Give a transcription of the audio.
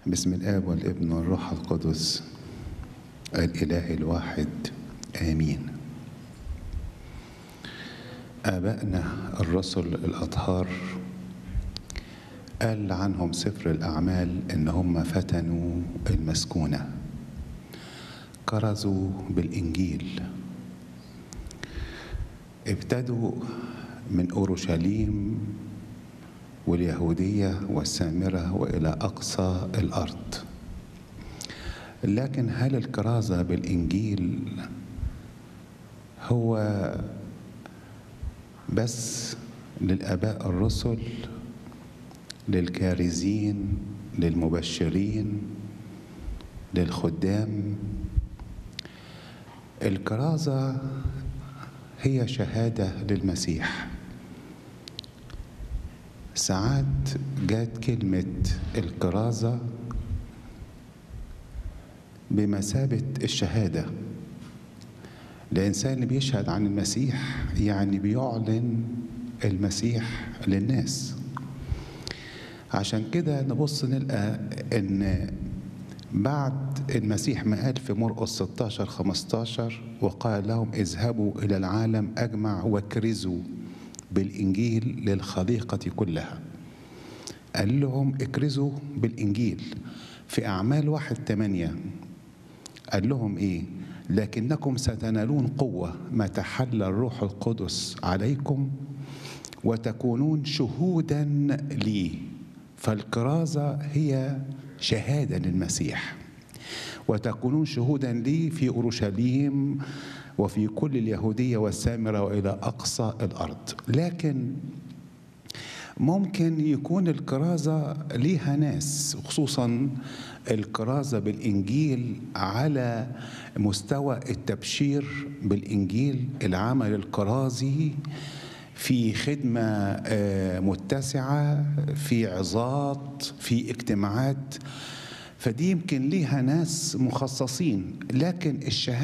بسم الآب والابن والروح القدس الإله الواحد آمين آبائنا الرسل الأطهار قال عنهم سفر الأعمال إن هم فتنوا المسكونة كرزوا بالإنجيل ابتدوا من أورشليم واليهودية والسامرة وإلى أقصى الأرض لكن هل الكرازة بالإنجيل هو بس للآباء الرسل للكارزين للمبشرين للخدام الكرازة هي شهادة للمسيح ساعات جات كلمة الكرازة بمثابة الشهادة الإنسان اللي بيشهد عن المسيح يعني بيعلن المسيح للناس عشان كده نبص نلقى إن بعد المسيح ما قال في مرقس 16 15 وقال لهم اذهبوا إلى العالم أجمع واكرزوا بالإنجيل للخليقة كلها قال لهم اكرزوا بالإنجيل في أعمال واحد ثمانية قال لهم إيه لكنكم ستنالون قوة ما تحل الروح القدس عليكم وتكونون شهودا لي فالكرازة هي شهادة للمسيح وتكونون شهودا لي في أورشليم وفي كل اليهودية والسامرة وإلى أقصى الأرض لكن ممكن يكون الكرازة ليها ناس خصوصا الكرازة بالإنجيل على مستوى التبشير بالإنجيل العمل الكرازي في خدمة متسعة في عظات في اجتماعات فدي يمكن ليها ناس مخصصين لكن الشهادة